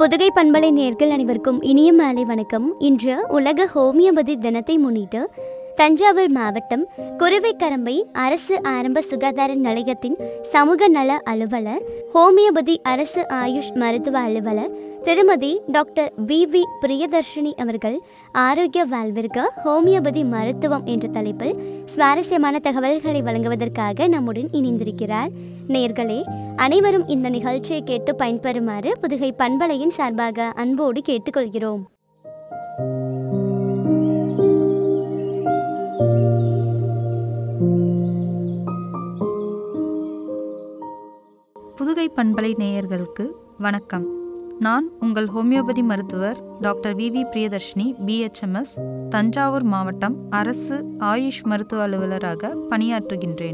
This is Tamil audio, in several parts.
புதுகை பண்பலை நேர்கள் அனைவருக்கும் இனிய மாலை வணக்கம் இன்று உலக ஹோமியோபதி தினத்தை முன்னிட்டு தஞ்சாவூர் மாவட்டம் குருவைக்கரம்பை அரசு ஆரம்ப சுகாதார நிலையத்தின் சமூக நல அலுவலர் ஹோமியோபதி அரசு ஆயுஷ் மருத்துவ அலுவலர் திருமதி டாக்டர் வி வி பிரியதர்ஷினி அவர்கள் ஆரோக்கிய வாழ்விற்கு ஹோமியோபதி மருத்துவம் என்ற தலைப்பில் சுவாரஸ்யமான தகவல்களை வழங்குவதற்காக நம்முடன் இணைந்திருக்கிறார் நேர்களே அனைவரும் இந்த நிகழ்ச்சியை கேட்டு பயன்பெறுமாறு புதுகை பண்பலையின் சார்பாக அன்போடு கேட்டுக்கொள்கிறோம் புதுகை பண்பலை நேயர்களுக்கு வணக்கம் நான் உங்கள் ஹோமியோபதி மருத்துவர் doctor V V Priyadarshini BHMS Thanjavur மாவட்டம் அரசு ஆயுஷ் மருத்துவ அலுவலராக பணியாற்றுகின்றேன்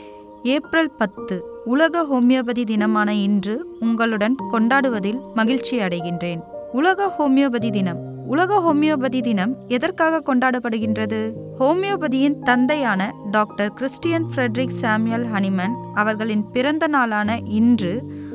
ஏப்ரல் பத்து உலக ஹோமியோபதி தினமான இன்று உங்களுடன் கொண்டாடுவதில் மகிழ்ச்சி அடைகின்றேன் உலக ஹோமியோபதி தினம் உலக ஹோமியோபதி தினம் எதற்காக கொண்டாடப்படுகின்றது ஹோமியோபதியின் தந்தையான doctor Christian Frederick Samuel Hahnemann அவர்களின் பிறந்த நாளான இன்று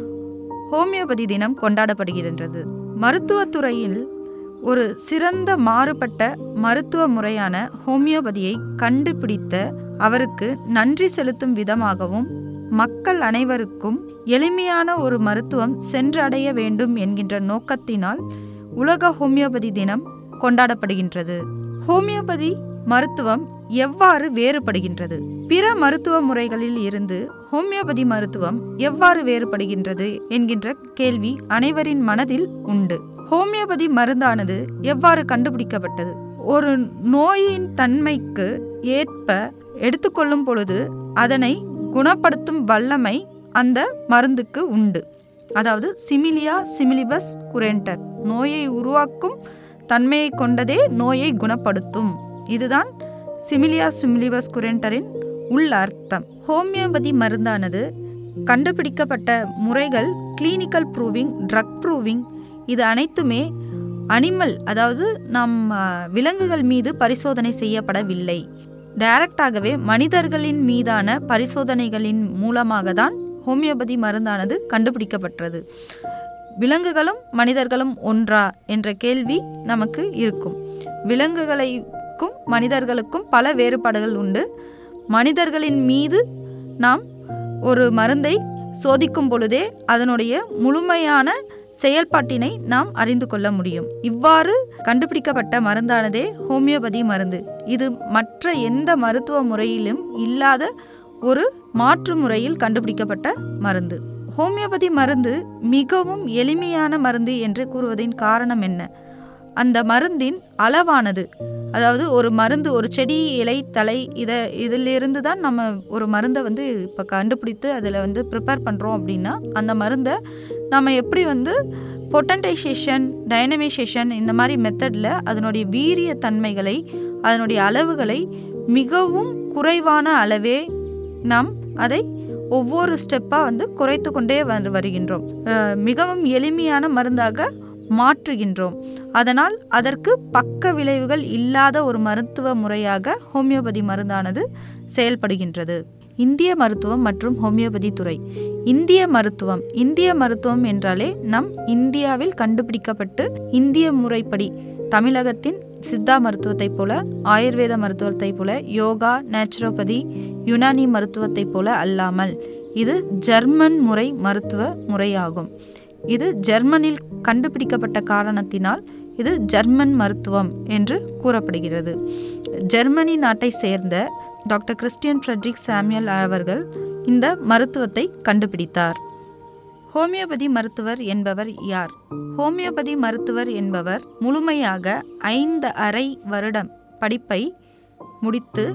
ஹோமியோபதி தினம் கொண்டாடப்படுகின்றது மருத்துவத்துறையில் ஒரு சிறந்த மாறுபட்ட மருத்துவ முறையான ஹோமியோபதியை கண்டுபிடித்த அவருக்கு நன்றி செலுத்தும் விதமாகவும் மக்கள் அனைவருக்கும் எளிமையான ஒரு மருத்துவம் சென்றடைய வேண்டும் என்கின்ற நோக்கத்தினால் உலக ஹோமியோபதி தினம் கொண்டாடப்படுகின்றது ஹோமியோபதி மருத்துவம் எவ்வாறு வேறுபடுகின்றது பிற மருத்துவ முறைகளில் இருந்து ஹோமியோபதி மருத்துவம் எவ்வாறு வேறுபடுகின்றது என்கின்ற கேள்வி அனைவரின் மனதில் உண்டு ஹோமியோபதி மருந்தானது எவ்வாறு கண்டுபிடிக்கப்பட்டது ஒரு நோயின் தன்மைக்கு ஏற்ப எடுத்துக்கொள்ளும் பொழுது அதனை குணப்படுத்தும் வல்லமை அந்த மருந்துக்கு உண்டு அதாவது சிமிலியா சிமிலிபஸ் குரேண்டர் நோயை உருவாக்கும் தன்மையை கொண்டதே நோயை குணப்படுத்தும் இதுதான் சிமிலியா சிமிலிபஸ் குரேண்டரின் உள் அர்த்தம் ஹோமியோபதி மருந்தானது கண்டுபிடிக்கப்பட்ட முறைகள் கிளினிக்கல் ப்ரூவிங் ட்ரக் ப்ரூவிங் இது அனைத்துமே அனிமல் அதாவது நம் அஹ், விலங்குகள் மீது பரிசோதனை செய்யப்படவில்லை டைரக்டாகவே மனிதர்களின் மீதான பரிசோதனைகளின் மூலமாக தான் ஹோமியோபதி மருந்தானது கண்டுபிடிக்கப்பட்டது விலங்குகளும் மனிதர்களும் ஒன்றா என்ற கேள்வி நமக்கு இருக்கும் விலங்குகளுக்கும் மனிதர்களுக்கும் பல வேறுபாடுகள் உண்டு மனிதர்களின் மீது நாம் ஒரு மருந்தை சோதிக்கும் பொழுதே அதனுடைய முழுமையான செயல்பாட்டினை நாம் அறிந்து கொள்ள முடியும் இவ்வாறு கண்டுபிடிக்கப்பட்ட மருந்தானதே ஹோமியோபதி மருந்து இது மற்ற எந்த மருத்துவ முறையிலும் இல்லாத ஒரு மாற்று முறையில் கண்டுபிடிக்கப்பட்ட மருந்து ஹோமியோபதி மருந்து மிகவும் எளிமையான மருந்து என்று கூறுவதின் காரணம் என்ன அந்த மருந்தின் அளவானது அதாவது ஒரு மருந்து ஒரு செடி இலை தலை இதை இதிலிருந்து தான் நம்ம ஒரு மருந்தை வந்து இப்போ கண்டுபிடித்து அதில் வந்து ப்ரிப்பேர் பண்ணுறோம் அப்படின்னா அந்த மருந்தை நம்ம எப்படி வந்து பொட்டன்டைசேஷன் டைனமைசேஷன் இந்த மாதிரி மெத்தடில் அதனுடைய வீரிய தன்மைகளை அதனுடைய அளவுகளை மிகவும் குறைவான அளவே நாம் அதை ஒவ்வொரு ஸ்டெப்பாக வந்து குறைத்து கொண்டே வந்து வருகின்றோம் அஹ் மிகவும் எளிமையான மருந்தாக மாற்றுகின்றோம் அதனால் அதற்கு பக்க விளைவுகள் இல்லாத ஒரு மருத்துவ முறையாக ஹோமியோபதி மருந்தானது செயல்படுகின்றது இந்திய மருத்துவம் மற்றும் ஹோமியோபதி துறை இந்திய மருத்துவம் இந்திய மருத்துவம் என்றாலே நம் இந்தியாவில் கண்டுபிடிக்கப்பட்டு இந்திய முறைப்படி தமிழகத்தின் சித்தா மருத்துவத்தைப் போல ஆயுர்வேத மருத்துவத்தைப் போல யோகா நேச்சுரோபதி யுனானி மருத்துவத்தைப் போல அல்லாமல் இது ஜெர்மன் முறை மருத்துவ முறையாகும் இது ஜெர்மனில் கண்டுபிடிக்கப்பட்ட காரணத்தினால் இது ஜெர்மன் மருத்துவம் என்று கூறப்படுகிறது ஜெர்மனி நாட்டை சேர்ந்த டாக்டர் கிறிஸ்டியன் ஃப்ரெட்ரிக் சாமுவல் அவர்கள் இந்த மருத்துவத்தை கண்டுபிடித்தார் ஹோமியோபதி மருத்துவர் என்பவர் யார் ஹோமியோபதி மருத்துவர் என்பவர் முழுமையாக ஐந்து அரை வருடம் படிப்பை முடித்து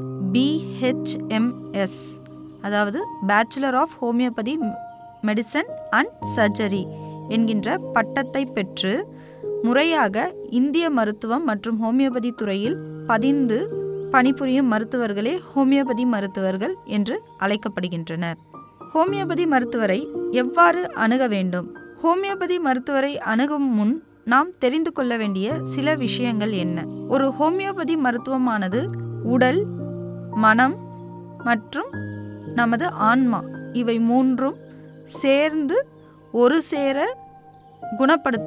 பிஹெச்எம்எஸ் அதாவது bachelor of homeopathy medicine and surgery என்கின்ற பட்டத்தை பெற்று முறையாக இந்திய மருத்துவம் மற்றும் ஹோமியோபதி துறையில் பதிந்து பணிபுரியும் மருத்துவர்களே ஹோமியோபதி மருத்துவர்கள் என்று அழைக்கப்படுகின்றனர் ஹோமியோபதி மருத்துவரை எவ்வாறு அணுக வேண்டும் ஹோமியோபதி மருத்துவரை அணுகும் முன் நாம் தெரிந்து கொள்ள வேண்டிய சில விஷயங்கள் என்ன ஒரு ஹோமியோபதி மருத்துவமானது உடல் மனம் மற்றும் நமது ஆன்மா இவை மூன்றும் சேர்ந்து ஒரு சேர குணப்படுத்தும்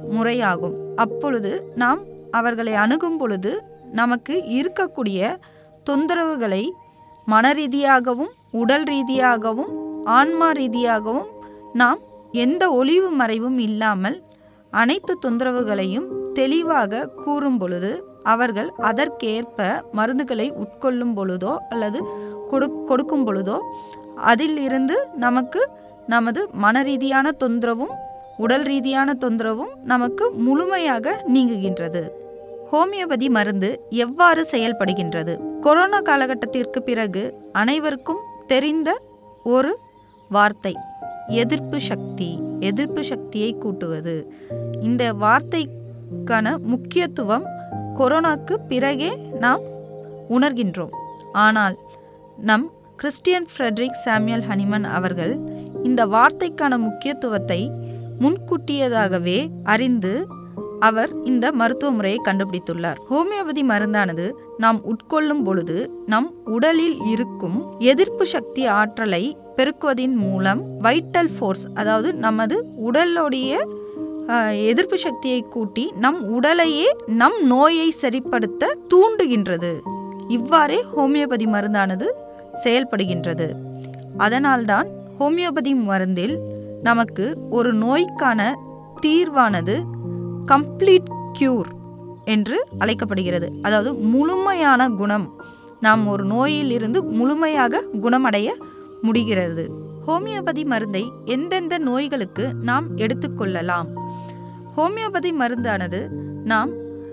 முறையாகும் அப்பொழுது நாம் அவர்களை அணுகும் பொழுது நமக்கு இருக்கக்கூடிய தொந்தரவுகளை மன ரீதியாகவும் உடல் ரீதியாகவும் ஆன்மா ரீதியாகவும் நாம் எந்த ஒளிவு மறைவும் இல்லாமல் அனைத்து தொந்தரவுகளையும் தெளிவாக கூறும் பொழுது அவர்கள் அதற்கேற்ப மருந்துகளை உட்கொள்ளும் பொழுதோ அல்லது கொடு கொடுக்கும் பொழுதோ அதில் இருந்து நமக்கு நமது மன ரீதியான தொந்தரவும் உடல் ரீதியான தொந்தரவும் நமக்கு முழுமையாக நீங்குகின்றது ஹோமியோபதி மருந்து எவ்வாறு செயல்படுகின்றது கொரோனா காலகட்டத்திற்கு பிறகு அனைவருக்கும் தெரிந்த ஒரு வார்த்தை எதிர்ப்பு சக்தி எதிர்ப்பு சக்தியை கூட்டுவது இந்த வார்த்தைக்கான முக்கியத்துவம் கொரோனாக்கு பிறகே நாம் உணர்கின்றோம் ஆனால் நம் கிறிஸ்டியன் ஃப்ரெட்ரிக் சாமுவேல் ஹனிமன் அவர்கள் இந்த வார்த்தைக்கான முக்கியத்துவத்தை முன்கூட்டியதாகவே அறிந்து அவர் இந்த மருத்துவ முறையை கண்டுபிடித்துள்ளார் ஹோமியோபதி மருந்தானது நாம் உட்கொள்ளும் பொழுது நம் உடலில் இருக்கும் எதிர்ப்பு சக்தி ஆற்றலை பெருக்குவதின் மூலம் வைட்டல் ஃபோர்ஸ் அதாவது நமது உடலுடைய அஹ், எதிர்ப்பு சக்தியை கூட்டி நம் உடலையே நம் நோயை சரிப்படுத்த தூண்டுகின்றது இவ்வாறே ஹோமியோபதி மருந்தானது செயல்படுகின்றது அதனால்தான் ஹோமியோபதி மருந்தில் நமக்கு ஒரு நோய்க்கான தீர்வானது கம்ப்ளீட் கியூர் என்று அழைக்கப்படுகிறது அதாவது முழுமையான குணம் நாம் ஒரு நோயிலிருந்து முழுமையாக குணமடைய முடிகிறது ஹோமியோபதி மருந்தை எந்தெந்த நோய்களுக்கு நாம் எடுத்துக்கொள்ளலாம் ஹோமியோபதி மருந்தானது நாம்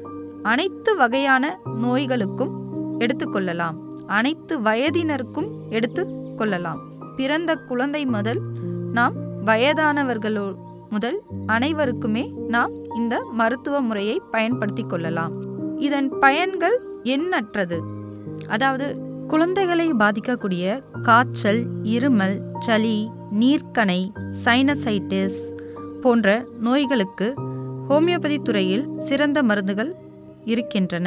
அனைத்து வகையான நோய்களுக்கும் எடுத்துக்கொள்ளலாம் அனைத்து வயதினருக்கும் எடுத்துக்கொள்ளலாம் பிறந்த குழந்தை முதல் நாம் வயதானவர்களோ முதல் அனைவருக்குமே நாம் இந்த மருத்துவ முறையை பயன்படுத்தி கொள்ளலாம் இதன் பயன்கள் எண்ணற்றது அதாவது குழந்தைகளை பாதிக்கக்கூடிய காய்ச்சல் இருமல் சளி நீர்க்கணை சைனசைட்டிஸ் போன்ற நோய்களுக்கு ஹோமியோபதி துறையில் சிறந்த மருந்துகள் இருக்கின்றன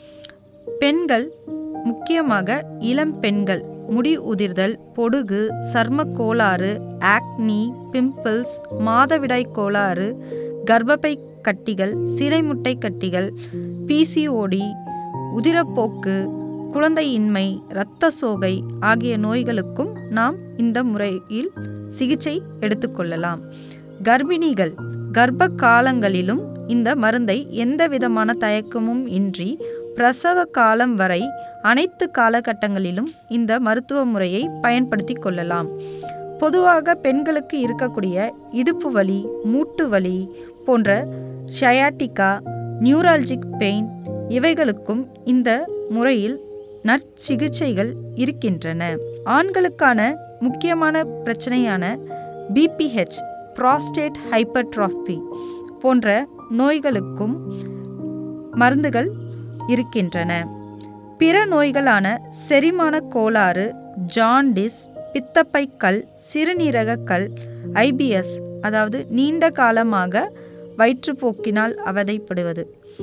பெண்கள் முக்கியமாக இளம் பெண்கள் முடி உதிர்தல் பொடுகு சர்ம கோளாறு ஆக்னி பிம்பிள்ஸ் மாதவிடாய் கோளாறு கர்ப்பப்பை கட்டிகள் சிரைமுட்டை கட்டிகள் பிசிஓடி உதிரப்போக்கு குழந்தையின்மை இரத்த சோகை ஆகிய நோய்களுக்கும் நாம் இந்த முறையில் சிகிச்சை எடுத்துக்கொள்ளலாம் கர்ப்பிணிகள் கர்ப்ப காலங்களிலும் இந்த மருந்தை எந்த விதமான தயக்கமும் இன்றி பிரசவ காலம் வரை அனைத்து காலகட்டங்களிலும் இந்த மருத்துவ முறையை பயன்படுத்தி கொள்ளலாம் பொதுவாக பெண்களுக்கு இருக்கக்கூடிய இடுப்பு வலி மூட்டு வலி போன்ற ஷயாட்டிகா நியூரால்ஜிக் பெயின் இவைகளுக்கும் இந்த முறையில் நற்சிகிச்சைகள் இருக்கின்றன ஆண்களுக்கான முக்கியமான பிரச்சனையான பிபிஹெச் புராஸ்டேட் ஹைப்பர்ட்ராஃபி போன்ற நோய்களுக்கும் மருந்துகள் இருக்கின்றன பிற நோய்களான செரிமான கோளாறு ஜாண்டிஸ் பித்தப்பைக்கல் சிறுநீரகக்கல் ஐபிஎஸ் அதாவது நீண்ட காலமாக வயிற்றுப்போக்கினால் அவதைப்படுவது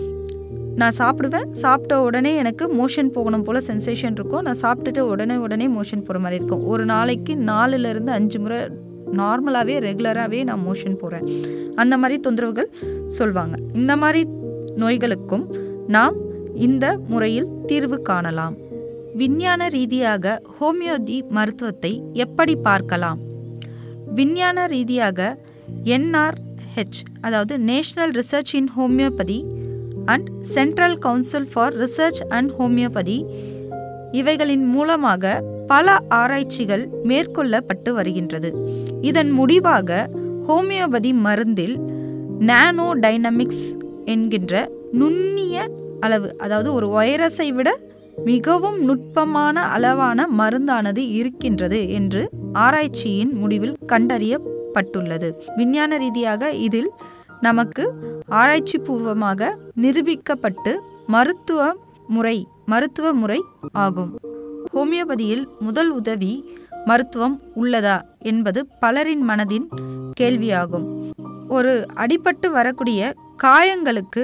நான் சாப்பிடுவேன் சாப்பிட்ட உடனே எனக்கு மோஷன் போகணும் போல் சென்சேஷன் இருக்கும் நான் சாப்பிட்டுட்டு உடனே உடனே மோஷன் போகிற மாதிரி இருக்கும் ஒரு நாளைக்கு நாலுலேருந்து அஞ்சு முறை நார்மலாகவே ரெகுலராகவே நான் மோஷன் போகிறேன் அந்த மாதிரி தொந்தரவுகள் சொல்வாங்க இந்த மாதிரி நோய்களுக்கும் நாம் இந்த முறையில் தீர்வு காணலாம் விஞ்ஞான ரீதியாக ஹோமியோதி மருத்துவத்தை எப்படி பார்க்கலாம் விஞ்ஞான ரீதியாக என்ஆர்ஹெச் அதாவது national research in homeopathy and central council for research and homeopathy இவைகளின் மூலமாக பல ஆராய்ச்சிகள் மேற்கொள்ளப்பட்டு வருகின்றது இதன் முடிவாக ஹோமியோபதி மருந்தில் நானோ டைனமிக்ஸ் என்கின்ற நுண்ணிய அளவு அதாவது ஒரு வைரஸை விட மிகவும் நுட்பமான அளவான மருந்தானது இருக்கின்றது என்று ஆராய்ச்சியின் முடிவில் கண்டறியப்பட்டுள்ளது விஞ்ஞான ரீதியாக இதில் நமக்கு ஆராய்ச்சி பூர்வமாக நிரூபிக்கப்பட்டு மருத்துவ முறை மருத்துவ முறை ஆகும் ஹோமியோபதியில் முதல் உதவி மருத்துவம் உள்ளதா என்பது பலரின் மனதின் கேள்வியாகும் ஒரு அடிபட்டு வரக்கூடிய காயங்களுக்கு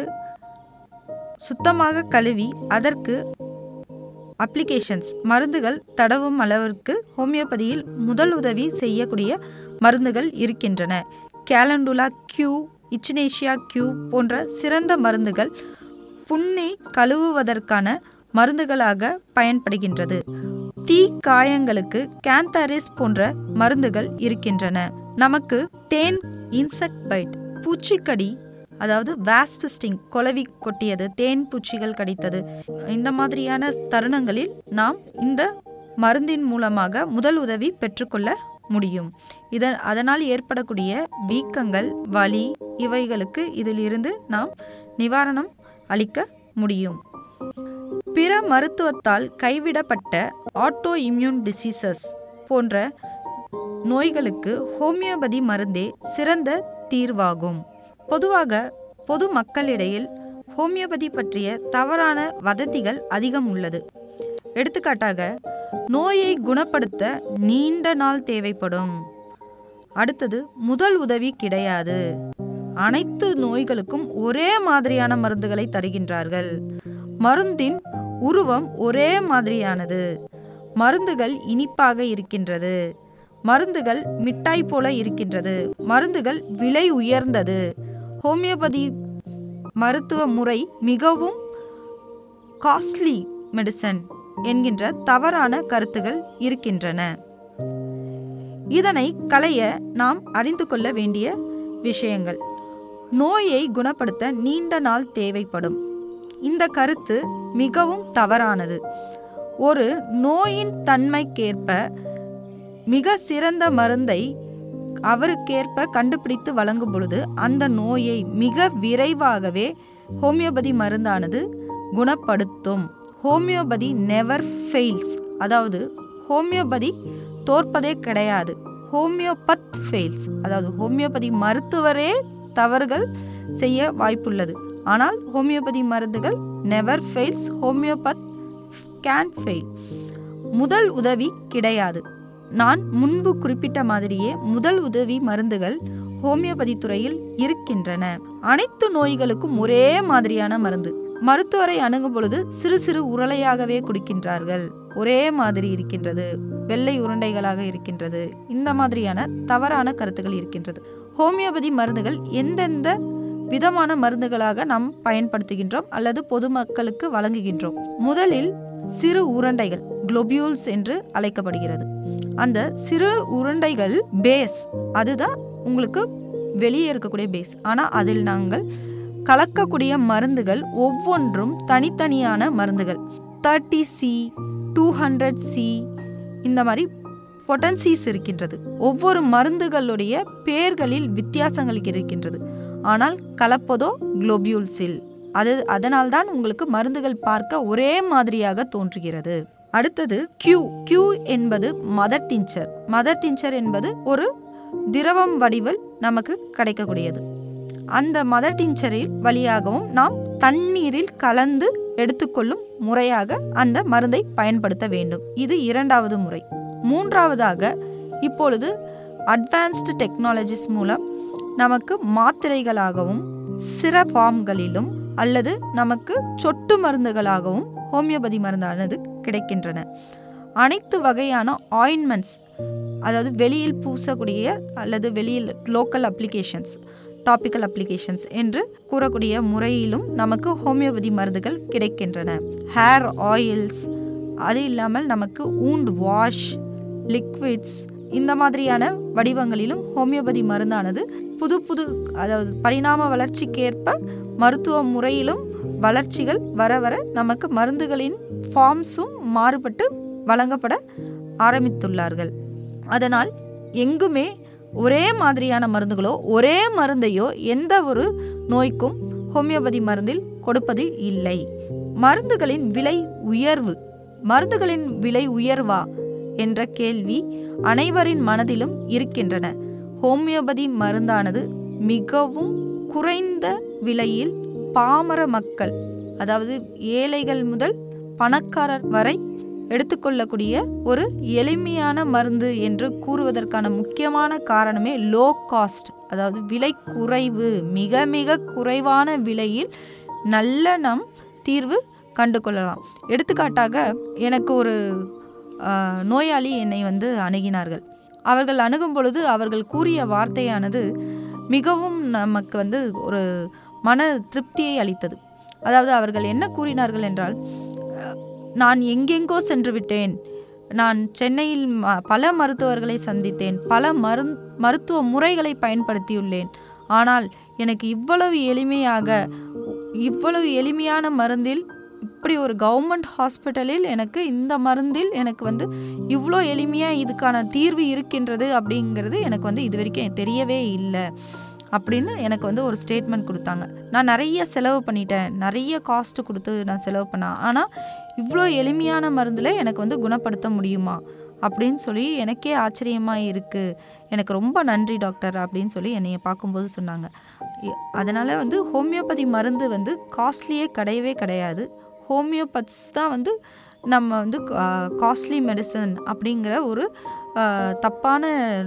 சுத்தமாக கழுவி அதற்கு அப்ளிகேஷன்ஸ் மருந்துகள் தடவும் அளவிற்கு ஹோமியோபதியில் முதல் உதவி செய்யக்கூடிய மருந்துகள் இருக்கின்றன கேலண்டுலா கியூ இச்சினேஷியா கியூ போன்ற சிறந்த மருந்துகள் புண்ணை கழுவுவதற்கான மருந்துகளாக பயன்படுகின்றது தீ காயங்களுக்கு கேந்தாரிஸ் போன்ற மருந்துகள் இருக்கின்றன நமக்கு தேன் இன்செக்ட் பைட் பூச்சிக்கடி அதாவது வாஸ்பிஸ்டிங் கொலவி கொட்டியது தேன் பூச்சிகள் கடித்தது இந்த மாதிரியான தருணங்களில் நாம் இந்த மருந்தின் மூலமாக முதல் உதவி பெற்றுக்கொள்ள முடியும் இதன் அதனால் ஏற்படக்கூடிய வீக்கங்கள் வலி இவைகளுக்கு இதிலிருந்து நாம் நிவாரணம் அளிக்க முடியும் பிற மருத்துவத்தால் கைவிடப்பட்ட ஆட்டோ இம்யூன் டிசீசஸ் போன்ற நோய்களுக்கு ஹோமியோபதி மருந்தே சிறந்த தீர்வாகும் பொதுவாக பொது மக்களிடையில் ஹோமியோபதி பற்றிய தவறான வதந்திகள் அதிகம் உள்ளது எடுத்துக்காட்டாக நோயை குணப்படுத்த நீண்ட நாள் தேவைப்படும் அடுத்தது முதல் உதவி கிடையாது அனைத்து நோய்களுக்கும் ஒரே மாதிரியான மருந்துகளை தருகின்றார்கள் மருந்தின் உருவம் ஒரே மாதிரியானது மருந்துகள் இனிப்பாக இருக்கின்றது மருந்துகள் மிட்டாய் போல இருக்கின்றது மருந்துகள் விலை உயர்ந்தது ஹோமியோபதி மருத்துவ முறை மிகவும் காஸ்ட்லி மெடிசன் என்கின்ற தவறான கருத்துகள் இருக்கின்றன இதனை களைய நாம் அறிந்து கொள்ள வேண்டிய விஷயங்கள் நோயை குணப்படுத்த நீண்ட நாள் தேவைப்படும் இந்த கருத்து மிகவும் தவறானது ஒரு நோயின் தன்மைக்கேற்ப மிக சிறந்த மருந்தை அவருக்கேற்ப கண்டுபிடித்து வழங்கும் பொழுது அந்த நோயை மிக விரைவாகவே ஹோமியோபதி மருந்தானது குணப்படுத்தும் ஹோமியோபதி நெவர் ஃபெயில்ஸ் அதாவது ஹோமியோபதி தோற்பதே கிடையாது ஹோமியோபத் ஃபெயில்ஸ் அதாவது ஹோமியோபதி மருத்துவரே தவறுகள் செய்ய வாய்ப்புள்ளது ஆனால் ஹோமியோபதி மருந்துகள் never fails homeopath can fail முதல் உதவி கிடையாது நான் முன்பு குறிப்பிட்ட மாதிரியே முதல் உதவி மருந்துகள் ஹோமியோபதி துறையில் இருக்கின்றன அனைத்து நோய்களுக்கும் ஒரே மாதிரியான மருந்து மருத்துவரை அணுகும் பொழுது சிறு சிறு உருளையாகவே குடிக்கின்றார்கள் ஒரே மாதிரி இருக்கின்றது வெள்ளை உருண்டைகளாக இருக்கின்றது இந்த மாதிரியான தவறான கருத்துகள் இருக்கின்றது ஹோமியோபதி மருந்துகள் எந்தெந்த விதமான மருந்துகளாக நாம் பயன்படுத்துகின்றோம் அல்லது பொதுமக்களுக்கு வழங்குகின்றோம் முதலில் சிறு உருண்டைகள் குளோபியூல்ஸ் என்று அழைக்கப்படுகிறது அந்த சிறு உருண்டைகள் பேஸ் அதுதான் உங்களுக்கு வெளியே இருக்கக்கூடிய பேஸ் ஆனால் அதில் நாங்கள் கலக்கக்கூடிய மருந்துகள் ஒவ்வொன்றும் தனித்தனியான மருந்துகள் thirty C two hundred C இந்த மாதிரி பொட்டன்சிஸ் இருக்கின்றது ஒவ்வொரு மருந்துகளுடைய பெயர்களில் வித்தியாசங்கள் இருக்கின்றது ஆனால் கலப்பதோ குளோபியூல்ஸில் அது அதனால்தான் உங்களுக்கு மருந்துகள் பார்க்க ஒரே மாதிரியாக தோன்றுகிறது அடுத்தது கியூ கியூ என்பது மதர் டிஞ்சர் மதர் டிஞ்சர் என்பது ஒரு திரவம் வடிவில் நமக்கு கிடைக்கக்கூடியது அந்த மதர் டிஞ்சரில் வழியாகவும் நாம் தண்ணீரில் கலந்து எடுத்துக்கொள்ளும் முறையாக அந்த மருந்தை பயன்படுத்த வேண்டும் இது இரண்டாவது முறை மூன்றாவதாக இப்பொழுது அட்வான்ஸ்டு டெக்னாலஜிஸ் மூலம் நமக்கு மாத்திரைகளாகவும் சிறப்பாம்களிலும் அல்லது நமக்கு சொட்டு மருந்துகளாகவும் ஹோமியோபதி மருந்தானது கிடைக்கின்றன அனைத்து வகையான ஆயின்மெண்ட்ஸ் அதாவது வெளியில் பூசக்கூடிய அல்லது வெளியில் லோக்கல் அப்ளிகேஷன்ஸ் டாபிக்கல் அப்ளிகேஷன்ஸ் என்று கூறக்கூடிய முறையிலும் நமக்கு ஹோமியோபதி மருந்துகள் கிடைக்கின்றன ஹேர் ஆயில்ஸ் அது இல்லாமல் நமக்கு ஊண்ட் வாஷ் லிக்விட்ஸ் இந்த மாதிரியான வடிவங்களிலும் ஹோமியோபதி மருந்தானது புது புது அதாவது பரிணாம வளர்ச்சிக்கேற்ப மருத்துவ முறையிலும் வளர்ச்சிகள் வர வர நமக்கு மருந்துகளின் ஃபார்ம்ஸும் மாறுபட்டு வழங்கப்பட ஆரம்பித்துள்ளார்கள் அதனால் எங்குமே ஒரே மாதிரியான மருந்துகளோ ஒரே மருந்தையோ எந்த ஒரு நோய்க்கும் ஹோமியோபதி மருந்தில் கொடுப்பது இல்லை மருந்துகளின் விலை உயர்வு மருந்துகளின் விலை உயர்வா என்ற கேள்வி அனைவரின் மனதிலும் இருக்கின்றன ஹோமியோபதி மருந்தானது மிகவும் குறைந்த விலையில் பாமர மக்கள் அதாவது ஏழைகள் முதல் பணக்காரர் வரை எடுத்துக்கொள்ளக்கூடிய ஒரு எளிமையான மருந்து என்று கூறுவதற்கான முக்கியமான காரணமே லோ காஸ்ட் அதாவது விலை குறைவு மிக மிக குறைவான விலையில் நல்ல நம் தீர்வு கண்டு கொள்ளலாம் எடுத்துக்காட்டாக எனக்கு ஒரு ஆஹ், நோயாளி என்னை வந்து அணுகினார்கள் அவர்கள் அணுகும் பொழுது அவர்கள் கூறிய வார்த்தையானது மிகவும் நமக்கு வந்து ஒரு மன திருப்தியை அளித்தது அதாவது அவர்கள் என்ன கூறினார்கள் என்றால் அஹ், நான் எங்கெங்கோ சென்று விட்டேன் நான் சென்னையில் ம- பல மருத்துவர்களை சந்தித்தேன் பல மருந் மருத்துவ முறைகளை பயன்படுத்தியுள்ளேன் ஆனால் எனக்கு இவ்வளவு எளிமையாக இவ்வளவு எளிமையான மருந்தில் இப்படி ஒரு கவர்மெண்ட் ஹாஸ்பிட்டலில் எனக்கு இந்த மருந்தில் எனக்கு வந்து இவ்வளோ எளிமையாக இதுக்கான தீர்வு இருக்கின்றது அப்படிங்கிறது எனக்கு வந்து இது வரைக்கும் தெரியவே இல்லை அப்படின்னு எனக்கு வந்து ஒரு ஸ்டேட்மெண்ட் கொடுத்தாங்க நான் நிறைய செலவு பண்ணிட்டேன் நிறைய காஸ்ட்டு கொடுத்து நான் செலவு பண்ணேன் ஆனால் இவ்வளோ எளிமையான மருந்தில் எனக்கு வந்து குணப்படுத்த முடியுமா அப்படின்னு சொல்லி எனக்கே ஆச்சரியமாக இருக்குது எனக்கு ரொம்ப நன்றி டாக்டர் அப்படின்னு சொல்லி என்னைய பார்க்கும்போது சொன்னாங்க இ- அதனால் வந்து ஹோமியோபதி மருந்து வந்து காஸ்ட்லியே கிடையவே கிடையாது ஹோமியோபத்ஸ் தான் வந்து நம்ம வந்து காஸ்ட்லி மெடிசன் அப்படிங்கிற ஒரு ஆ, தப்பான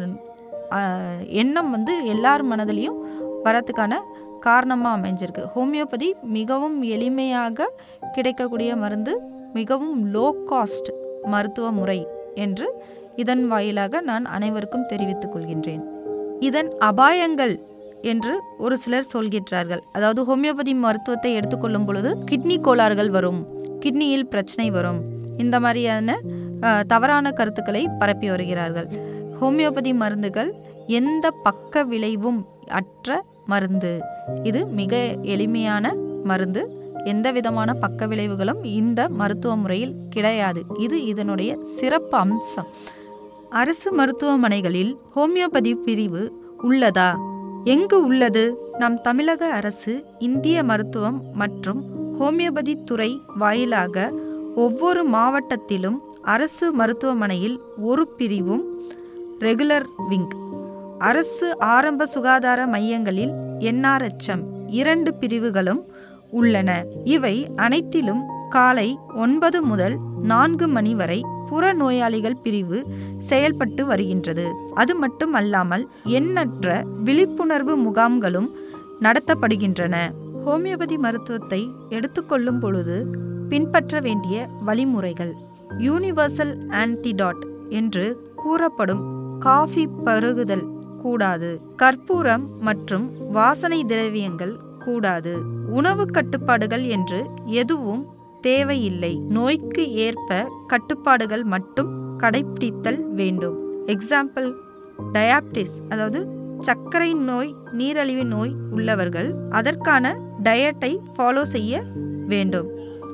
ஆ, எண்ணம் வந்து எல்லார் மனதிலையும் வரத்துக்கான காரணமாக அமைஞ்சிருக்கு ஹோமியோபதி மிகவும் எளிமையாக கிடைக்கக்கூடிய மருந்து மிகவும் லோ காஸ்ட் மருத்துவ முறை என்று இதன் வாயிலாக நான் அனைவருக்கும் தெரிவித்துக் கொள்கின்றேன் இதன் அபாயங்கள் என்று ஒரு சிலர் சொல்கின்றார்கள் அதாவது ஹோமியோபதி மருத்துவத்தை எடுத்துக்கொள்ளும் பொழுது கிட்னி கோளாறுகள் வரும் கிட்னியில் பிரச்சனை வரும் இந்த மாதிரியான அஹ், தவறான கருத்துக்களை பரப்பி வருகிறார்கள் ஹோமியோபதி மருந்துகள் எந்த பக்க விளைவும் அற்ற மருந்து இது மிக எளிமையான மருந்து எந்த விதமான பக்க விளைவுகளும் இந்த மருத்துவ முறையில் கிடையாது இது இதனுடைய சிறப்பு அம்சம் அரசு மருத்துவமனைகளில் ஹோமியோபதி பிரிவு உள்ளதா எங்கு உள்ளது நம் தமிழக அரசு இந்திய மருத்துவம் மற்றும் ஹோமியோபதி துறை வாயிலாக ஒவ்வொரு மாவட்டத்திலும் அரசு மருத்துவமனையில் ஒரு பிரிவும் ரெகுலர் விங் அரசு ஆரம்ப சுகாதார மையங்களில் என்ஆர்எச்எம் இரண்டு பிரிவுகளும் உள்ளன இவை அனைத்திலும் காலை ஒன்பது முதல் நான்கு மணி வரை புற நோயாளிகள் பிரிவு செயல்பட்டு வருகின்றது அது மட்டும் அல்லாமல் எண்ணற்ற விழிப்புணர்வு முகாம்களும் நடத்தப்படுகின்றன ஹோமியோபதி மருத்துவத்தை எடுத்துக்கொள்ளும் பொழுது பின்பற்ற வேண்டிய வழிமுறைகள் யூனிவர்சல் ஆன்டிடாட் என்று கூறப்படும் காஃபி பருகுதல் கூடாது கற்பூரம் மற்றும் வாசனை திரவியங்கள் கூடாது உணவு கட்டுப்பாடுகள் என்று எதுவும் தேவையில்லை நோய்க்கு ஏற்ப கட்டுப்பாடுகள் மட்டும் கடைப்பிடித்தல் வேண்டும் எக்ஸாம்பிள் டயாபிட்டிஸ் அதாவது சர்க்கரை நோய் நீரழிவு நோய் உள்ளவர்கள் அதற்கான டயட்டை ஃபாலோ செய்ய வேண்டும்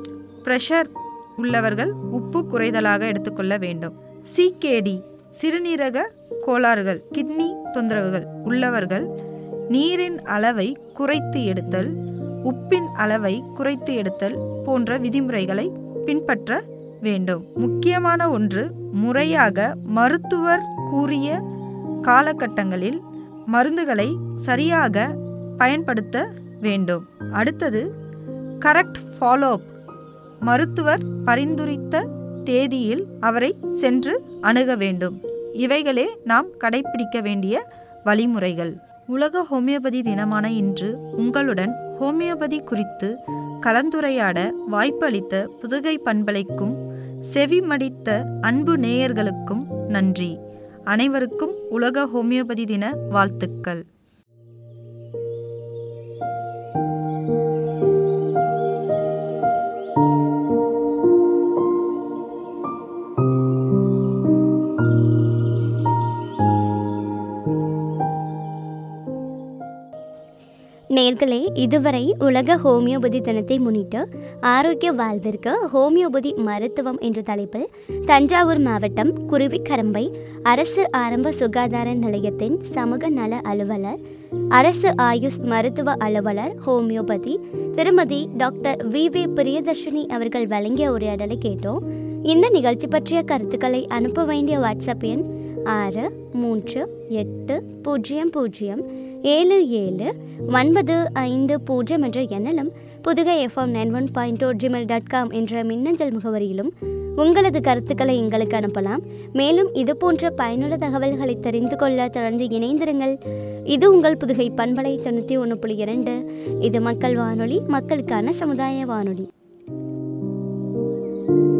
ப்ரெஷர் உள்ளவர்கள் உப்பு குறைதலாக எடுத்துக்கொள்ள வேண்டும் சிகேடி சிறுநீரக கோளாறுகள் கிட்னி தொந்தரவுகள் உள்ளவர்கள் நீரின் அளவை குறைத்து எடுத்தல் உப்பின் அளவை குறைத்து எடுத்தல் போன்ற விதிமுறைகளை பின்பற்ற வேண்டும் முக்கியமான ஒன்று முறையாக மருத்துவர் கூறிய காலகட்டங்களில் மருந்துகளை சரியாக பயன்படுத்த வேண்டும் அடுத்தது கரெக்ட் ஃபாலோ அப் மருத்துவர் பரிந்துரைத்த தேதியில் அவரை சென்று அணுக வேண்டும் இவைகளே நாம் கடைப்பிடிக்க வேண்டிய வழிமுறைகள் உலக ஹோமியோபதி தினமான இன்று உங்களுடன் ஹோமியோபதி குறித்து கலந்துரையாட வாய்ப்பு அளித்த புதுகை பண்பலைக்கும் செவிமடித்த அன்பு நேயர்களுக்கும் நன்றி அனைவருக்கும் உலக ஹோமியோபதி தின வாழ்த்துக்கள் நேர்களே இதுவரை உலக ஹோமியோபதி தினத்தை முன்னிட்டு ஆரோக்கிய வாழ்விற்கு ஹோமியோபதி மருத்துவம் என்ற தலைப்பில் தஞ்சாவூர் மாவட்டம் குருவிக்கரம்பை அரசு ஆரம்ப சுகாதார நிலையத்தின் சமூக நல அலுவலர் அரசு ஆயுஷ் மருத்துவ அலுவலர் ஹோமியோபதி திருமதி டாக்டர் வி வி பிரியதர்ஷினி அவர்கள் வழங்கிய உரையாடலை கேட்டோம் இந்த நிகழ்ச்சி பற்றிய கருத்துக்களை அனுப்ப வேண்டிய வாட்ஸ்அப் எண் ஆறு மூன்று எட்டு பூஜ்ஜியம் பூஜ்ஜியம் ஏழு ஏழு ஒன்பது ஐந்து பூஜ்ஜியம் என்ற எண்ணிலும் Pudugai FM nine one point two Gmail dot com என்ற மின்னஞ்சல் முகவரியிலும் உங்களது கருத்துக்களை எங்களுக்கு அனுப்பலாம் மேலும் இது போன்ற பயனுள்ள தகவல்களை தெரிந்து கொள்ள தொடர்ந்து இணைந்திருங்கள் இது உங்கள் புதுகை பண்பலை தொண்ணூற்றி ஒன்று புள்ளி இரண்டு இது மக்கள் வானொலி மக்களுக்கான சமுதாய வானொலி